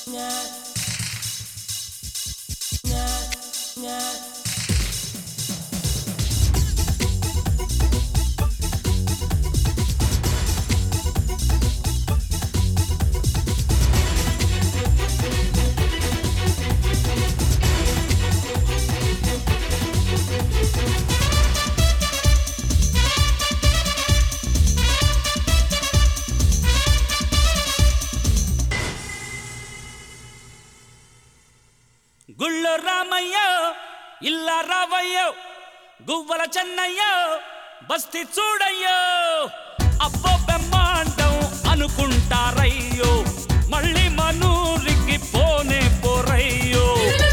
గుళ్ళో రామయ్యో ఇల్ల రావయ్యో గువ్వల చెన్నయ్యో బస్తి చూడయ్యో అబ్బో బ్రహ్మాండం అనుకుంటారయ్యో మళ్ళీ మనూరికి పోనే పోరయ్యో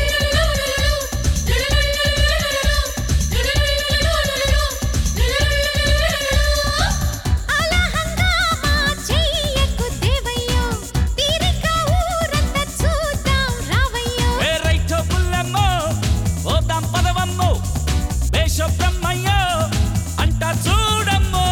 అలా హంగామా చెయ్యకు దేవయ్యో తీరిక ఊరంతా చూద్దాం రావయ్యో ఏ రైటో బుల్లమ్మో పోదాం పదవమ్మో వేష బ్రహ్మయ్యో అంట చూడమ్మో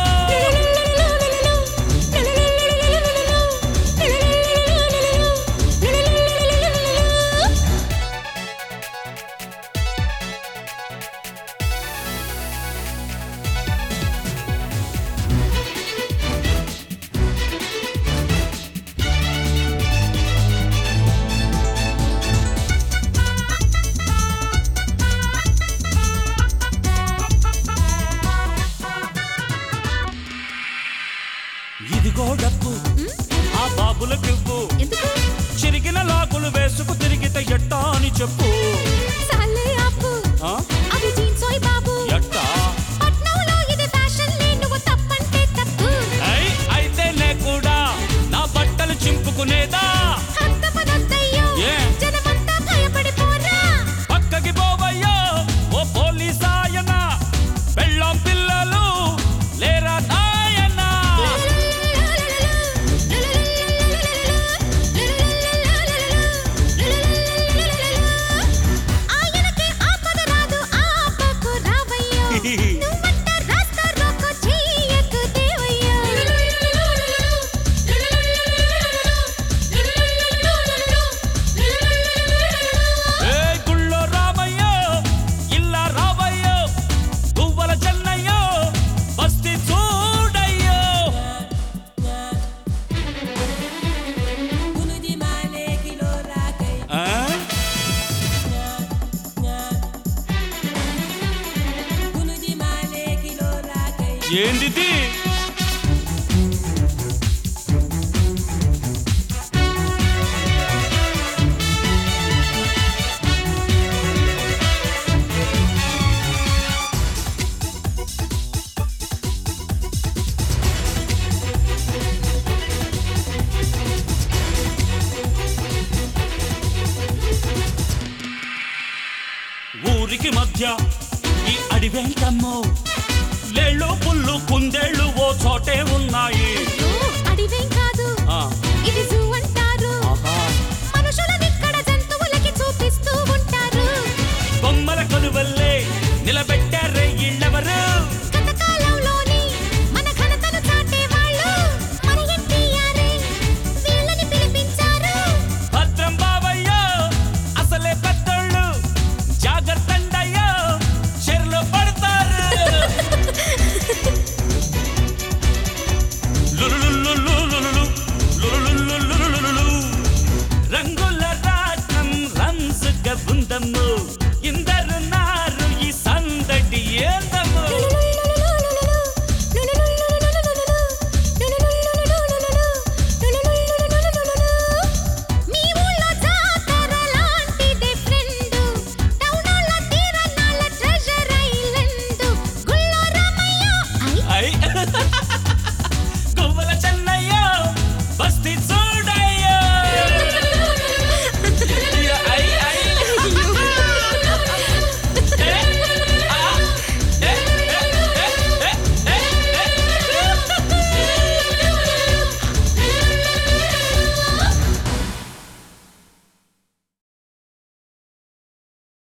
ఇదిగో డబ్బు ఆ బాబులకివ్వు ఎందుకు చిరిగిన లాగులు వేసుకు తిరిగితే ఎట్టా అని చెప్పు సాలే ఆపు ఆ? అవి జీన్సోయ్ బాబు ఎట్టా పట్నంలో ఇది ఫ్యాషన్ లే నువ్వు తప్పంటే తప్పు ఐ, అయితే నే కూడా నా బట్టలు చింపుకునేదా హంతపదొద్దయ్యో ఏ? జనమంతా భయపడిపోరా పక్కకి పోవయ్యో ఓ పోలీసాయన పెళ్ళాం పిల్లలు లేరా నాయన ఆయనకి ఆపద రాదు ఆపకు రావయ్యో నువ్వంట రాస్తా రోకో చెయ్యకు దేవయ్యో ఏ గుళ్ళో రామయ్యో ఇల్ల రావయ్యో గువ్వల చెన్నయ్యో బస్తి చూడయ్యో Kunuji male kilo rakai, ఆ? kunuji male kilo rakai. ఏందిది ఊరికి మధ్య ఈ అడివేంటమ్మో లేళ్ళు పుల్లు కుందేళ్ళు ఓ చోటే ఉన్నాయి ఓ